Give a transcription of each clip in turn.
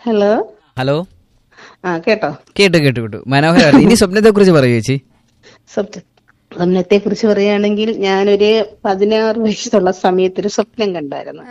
Hello hello ആ കേട്ടോ കേട്ടു കേട്ടു കേട്ടു മനോഹരമാണ് ഇനി സ്വപ്നത്തെ കുറിച്ച് പറയൂ ചേച്ചി സ്വപ്ന സ്വപ്നത്തെ കുറിച്ച് പറയുകയാണെങ്കിൽ ഞാനൊരു പതിനാറ് വയസ്സുള്ള സമയത്ത് ഒരു സ്വപ്നം കണ്ടായിരുന്നു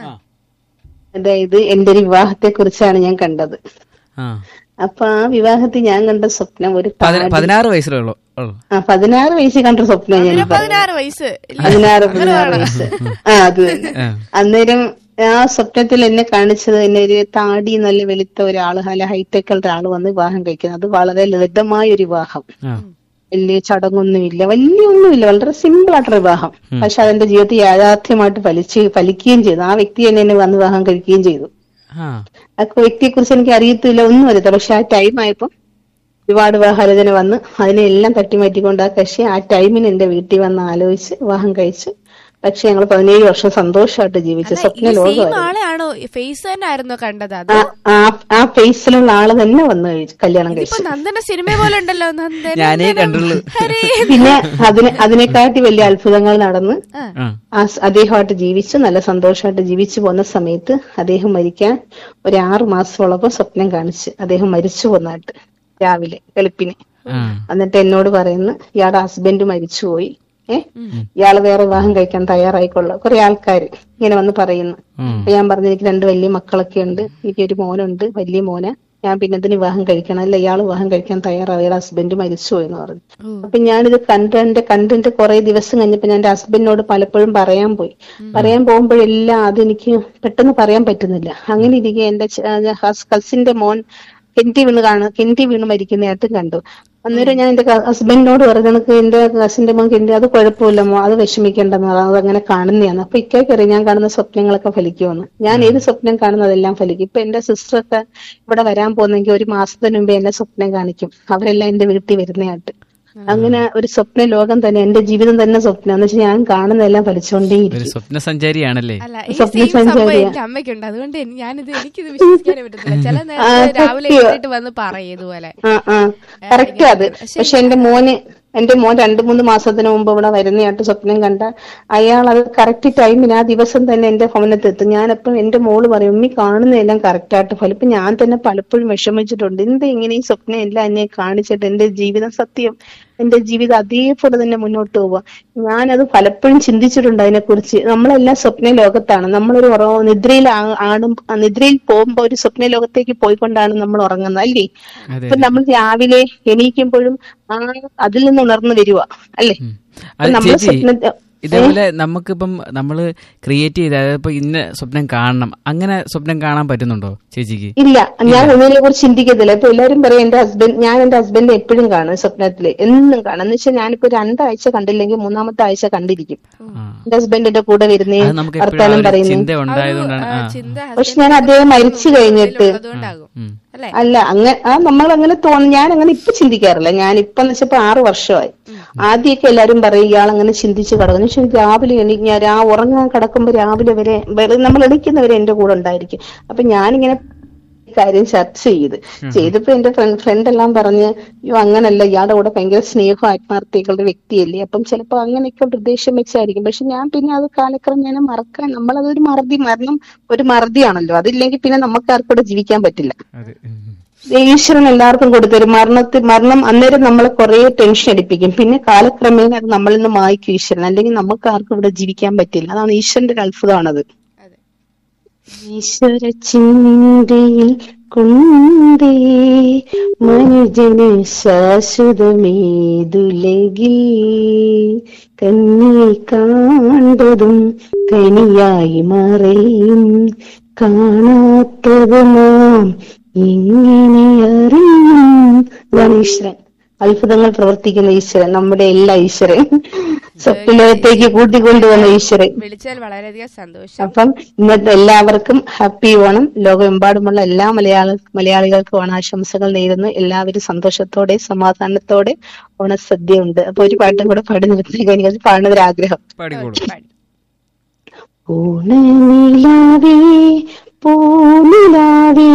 അതായത് എന്റെ ഒരു വിവാഹത്തെ കുറിച്ചാണ് ഞാൻ കണ്ടത് ആ അപ്പൊ ആ വിവാഹത്തിൽ ഞാൻ കണ്ട സ്വപ്നം ഒരു പതിന- താടി- പതിനാറ് വയസ്സിലുള്ളൂ ഉള്ളൂ. ആ പതിനാറ് വയസ്സിൽ കണ്ട സ്വപ്നം ഞാൻ പറയുന്നത് പതിനാറ് വയസ്സ് ഇല്ല. പതിനാറ് പതിനാറ് വയസ്സ് ആ അത് തന്നെ ആ. അന്നേരം ആ സ്വപ്നത്തിൽ എന്നെ കാണിച്ചത് എന്നെ ഒരു താടി നല്ല വെളുത്ത ഒരാള് നല്ല ഹൈടെക് ഒരാൾ വന്ന് വിവാഹം കഴിക്കുന്നത് അത് വളരെ ലളിതമായ ഒരു വിവാഹം ആ. വലിയ ചടങ്ങൊന്നുമില്ല വലിയ ഒന്നുമില്ല വളരെ സിമ്പിൾ ആയിട്ടുള്ള വിവാഹം പക്ഷെ അതെന്റെ ജീവിതത്തിൽ യാഥാർത്ഥ്യമായിട്ട് ഫലിച്ച് ഫലിക്കുകയും ചെയ്തു ആ വ്യക്തി തന്നെ എന്നെ വന്ന് വിവാഹം കഴിക്കുകയും ചെയ്തു ആ. ആ വ്യക്തിയെ കുറിച്ച് എനിക്ക് അറിയത്തില്ല ഒന്നും അറിയത്തില്ല പക്ഷെ ആ ടൈം ആയപ്പോ ഒരുപാട് വിവാഹാലോചന വന്ന് അതിനെല്ലാം തട്ടിമാറ്റിക്കൊണ്ട് ആ കക്ഷി ആ ടൈമിന് എന്റെ വീട്ടിൽ വന്ന് ആലോചിച്ച് വിവാഹം കഴിച്ച് പക്ഷെ ഞങ്ങൾ പതിനേഴ് വർഷം സന്തോഷമായിട്ട് ജീവിച്ചു സ്വപ്ന ഈ സെയിം ലോകമായിരുന്നു ആളെയാണോ ഫേസ് തന്നെ ആയിരുന്നോ കണ്ടത് അത് ആ ആ- ആ ഫേസിലുള്ള ആള് തന്നെ വന്ന് കഴിച്ചു കല്യാണം ഇപ്പൊ കഴിച്ചു നന്ദന സിനിമ പോലെ ഉണ്ടല്ലോ നന്ദന ഞാനേ കണ്ടുള്ളൂ പിന്നെ അതിനെ അതിനെക്കാട്ടി വലിയ അത്ഭുതങ്ങൾ നടന്ന് ആ. ആ. ആ സ് അദ്ദേഹമായിട്ട് ജീവിച്ചു നല്ല സന്തോഷമായിട്ട് ജീവിച്ചു പോകുന്ന സമയത്ത് അദ്ദേഹം മരിക്കാൻ ഒരു ആറു മാസമുള്ളപ്പോൾ സ്വപ്നം കാണിച്ച് അദ്ദേഹം മരിച്ചു പോന്നായിട്ട് രാവിലെ വെളുപ്പിന് ആ. എന്നിട്ട് എന്നോട് പറയുന്നു ഇയാളുടെ ഹസ്ബൻഡ് മരിച്ചുപോയി ഏ ഇയാള് വേറെ വിവാഹം കഴിക്കാൻ തയ്യാറായിക്കൊള്ള കുറെ ആൾക്കാർ ഇങ്ങനെ വന്ന് പറയുന്നു ഉം. അപ്പൊ ഞാൻ പറഞ്ഞു എനിക്ക് രണ്ട് വലിയ മക്കളൊക്കെ ഉണ്ട് എനിക്ക് ഒരു മോനുണ്ട് വലിയ മോന് ഞാൻ പിന്നെ എന്തിന് വിവാഹം കഴിക്കണം അല്ല ഇയാൾ വിവാഹം കഴിക്കാൻ തയ്യാറാവും ഇയാളുടെ ഹസ്ബൻഡ് മരിച്ചുപോയി എന്ന് പറഞ്ഞു അപ്പൊ ഞാനിത് കണ്ട് എന്റെ കണ്ടിന്റെ കുറെ ദിവസം കഴിഞ്ഞപ്പോ ഞാൻ എന്റെ ഹസ്ബൻഡിനോട് പലപ്പോഴും പറയാൻ പോയി പറയാൻ പോകുമ്പോഴെല്ലാം അതെനിക്ക് പെട്ടെന്ന് പറയാൻ പറ്റുന്നില്ല അങ്ങനെ ഇരിക്കെ എന്റെ കസിന്റെ മോൻ കെന്റി വീണ് കാണും കെന്റി വീണ് മരിക്കുന്നതായിട്ടും കണ്ടു അന്നേരം ഞാൻ എന്റെ ഹസ്ബൻഡിനോട് പറഞ്ഞു എനിക്ക് എന്റെ കസിന്റെ മോൻ കെന്റി അത് കുഴപ്പമില്ല മോ അത് വിഷമിക്കേണ്ടെന്ന് പറഞ്ഞു അത് അങ്ങനെ കാണുന്നതാണ് അപ്പൊ ഇക്കാക്കറിയാം ഞാൻ കാണുന്ന സ്വപ്നങ്ങളൊക്കെ ഫലിക്കുമെന്ന് ഞാൻ ഏത് സ്വപ്നം കാണുന്നതെല്ലാം ഫലിക്കും ഇപ്പൊ എന്റെ സിസ്റ്ററൊക്കെ ഇവിടെ വരാൻ പോകുന്നെങ്കിൽ ഒരു മാസത്തിന് മുമ്പേ എന്നെ സ്വപ്നം കാണിക്കും അവരെല്ലാം എന്റെ വീട്ടിൽ വരുന്നതായിട്ട് അങ്ങനെ ഒരു സ്വപ്ന ലോകം തന്നെ എന്റെ ജീവിതം തന്നെ സ്വപ്നം എന്ന് വെച്ചാൽ ഞാൻ കാണുന്നതെല്ലാം ഫലിച്ചുകൊണ്ടേയിരിക്കും ഒരു സ്വപ്ന സഞ്ചാരിയാണല്ലേ അല്ല ഈ സ്വപ്ന സെയിം സംഭവം സഞ്ചാരിയാ. എന്റെ അമ്മയ്ക്കുണ്ട് അതുകൊണ്ട് എനി- ഞാനിത് എനിക്കിത് വിശ്വസിക്കാനേ പറ്റത്തില്ല ചില ആ, നേരത്തെ രാവിലെ സത്യം. എഴുന്നേറ്റ് വന്ന് പറയും ഇതുപോലെ ആ ആ കറക്റ്റ് അത് പക്ഷെ എന്റെ മോന് എന്റെ മോൻ രണ്ടു മൂന്ന് മാസത്തിന് മുമ്പ് ഇവിടെ വരുന്നതായിട്ട് സ്വപ്നം കണ്ട അയാൾ അത് കറക്റ്റ് ടൈമിന് ആ ദിവസം തന്നെ എന്റെ ഭവനത്ത് എത്തും ഞാനപ്പം എന്റെ മോള് പറയും ഉമ്മി കാണുന്നതെല്ലാം കറക്റ്റ് ആയിട്ട് ഫലം ഇപ്പൊ ഞാൻ തന്നെ പലപ്പോഴും വിഷമിച്ചിട്ടുണ്ട് എന്ത് ഇങ്ങനെ ഈ സ്വപ്നം എല്ലാം എന്നെ കാണിച്ചിട്ട് എന്റെ ജീവിതം സത്യം എന്റെ ജീവിതം അതേപോലെ തന്നെ മുന്നോട്ട് പോവുക ഞാനത് പലപ്പോഴും ചിന്തിച്ചിട്ടുണ്ട് അതിനെക്കുറിച്ച് നമ്മളെല്ലാം സ്വപ്ന ലോകത്താണ് നമ്മളൊരു ഉറ നിദ്രയിൽ ആ- ആടും നിദ്രയിൽ പോകുമ്പോ ഒരു സ്വപ്ന ലോകത്തേക്ക് പോയിക്കൊണ്ടാണ് നമ്മൾ ഉറങ്ങുന്നത് അല്ലേ അതെ അപ്പൊ നമ്മൾ രാവിലെ എണീക്കുമ്പോഴും ആ അതിൽ നിന്ന് ഉണർന്നു വരുക അല്ലേ ഉം. അപ്പൊ അത് നമ്മള് ചേച്ചി സ്വപ്നത്തെ ഇതേപോലെ നമുക്കിപ്പം നമ്മള് ക്രിയേറ്റ് ചെയ്ത അതായത് ഇപ്പൊ ഇന്ന സ്വപ്നം കാണണം അങ്ങനെ സ്വപ്നം കാണാൻ പറ്റുന്നുണ്ടോ ചേച്ചിക്ക് ഇല്ല ഞാൻ ഒന്നിനെ കുറിച്ച് ചിന്തിക്കത്തില്ല ഇപ്പൊ എല്ലാവരും പറയും എന്റെ ഹസ്ബൻഡ് ഞാൻ എന്റെ ഹസ്ബൻഡ് എപ്പോഴും കാണും സ്വപ്നത്തില് എന്നും കാണും എന്ന് വെച്ചാൽ ഞാനിപ്പോ രണ്ടാഴ്ച കണ്ടില്ലെങ്കിൽ മൂന്നാമത്തെ ആഴ്ച കണ്ടിരിക്കും ആ. എന്റെ ഹസ്ബൻഡിന്റെ കൂടെ വരുന്നേ അത് നമുക്ക് എപ്പോഴും വർത്താനം ചിന്ത പറയുന്നേ ഉണ്ടായതുകൊണ്ടാണ് ആ, ആ. ചിന്ത പക്ഷെ ഞാൻ അദ്ദേഹം മരിച്ചു കഴിഞ്ഞിട്ട് അതുകൊണ്ടാകും ഉം. അല്ലെ അല്ല അങ്ങനെ ആ നമ്മൾ അങ്ങനെ തോന്നി ഞാൻ അങ്ങനെ ഇപ്പൊ ചിന്തിക്കാറില്ല ഞാൻ ഇപ്പൊ എന്ന് വെച്ചപ്പോ ആറ് വർഷമായി ആദ്യമൊക്കെ എല്ലാരും പറയും ഇയാൾ അങ്ങനെ ചിന്തിച്ച് കിടക്കുന്നു പക്ഷെ രാവിലെ എണീ ഞാൻ രാ ഉറങ്ങാൻ കിടക്കുമ്പോ രാവിലെ വരെ വെളി- നമ്മൾ എണീക്കുന്നവരെ എന്റെ കൂടെ ഉണ്ടായിരിക്കും അപ്പൊ ഞാനിങ്ങനെ ഈ കാര്യം ചർച്ച ചെയ്ത് ചെയ്തപ്പോ എന്റെ ഫ്രണ്ട് എല്ലാം പറഞ്ഞ് അയ്യോ അങ്ങനല്ല ഇയാളുടെ കൂടെ ഭയങ്കര സ്നേഹം ആത്മാർത്ഥികളുടെ വ്യക്തിയല്ലേ അപ്പം ചിലപ്പോ അങ്ങനെയൊക്കെ ഒരു ഉദ്ദേശം വെച്ചായിരിക്കും പക്ഷെ ഞാൻ പിന്നെ അത് കാലക്രമേണ മറക്കാൻ നമ്മളതൊരു മറതി മരണം ഒരു മറതിയാണല്ലോ അതില്ലെങ്കിൽ പിന്നെ നമുക്ക് ആർക്കൂടെ ജീവിക്കാൻ പറ്റില്ല അതെ ഉം. ഈശ്വരൻ എല്ലാവർക്കും കൊടുത്തൊരു മരണത്തിൽ മരണം അന്നേരം നമ്മളെ കുറെ ടെൻഷൻ അടിപ്പിക്കും പിന്നെ കാലക്രമേണ അത് നമ്മളിൽ നിന്ന് മായ്ക്കും ഈശ്വരൻ അല്ലെങ്കിൽ നമുക്ക് ആർക്കും ഇവിടെ ജീവിക്കാൻ പറ്റില്ല അതാണ് ഈശ്വരന്റെ ഒരു അത്ഭുതമാണത് അതെ. ഈശ്വര ചിന്തയിൽ കൊണ്ടേ മനുജന് ശാശ്വതമേതുലകിൽ കണ്ണി കാണ്ടതും കനിയായി മറയും കാണാത്തത് നാം എങ്ങനെ അറിയും ഇതാണ് ഈശ്വരൻ അത്ഭുതങ്ങൾ പ്രവർത്തിക്കുന്ന ഈശ്വരൻ നമ്മുടെ എല്ലാ ഈശ്വരൻ സ്വപ്നലോകത്തേക്ക് കൂട്ടിക്കൊണ്ടുവന്ന ഈശ്വരൻ വിളിച്ചാൽ വളരെയധികം സന്തോഷം അപ്പം ഇന്നത്തെ എല്ലാവർക്കും ഹാപ്പി ഓണം ലോകമെമ്പാടുമുള്ള എല്ലാ മലയാള മലയാളികൾക്കും ഓണാശംസകൾ നേരുന്നു എല്ലാവരും സന്തോഷത്തോടെ സമാധാനത്തോടെ ഓണസദ്യ ഉണ്ട് അപ്പൊ ഒരു പാട്ടും കൂടെ പാടി നിർത്തിയേക്കാൻ എനിക്കത് പാടുന്നൊരാഗ്രഹം പാടിക്കോളൂ പാടി. ഓണനിലാവേ പൂനിലാവേ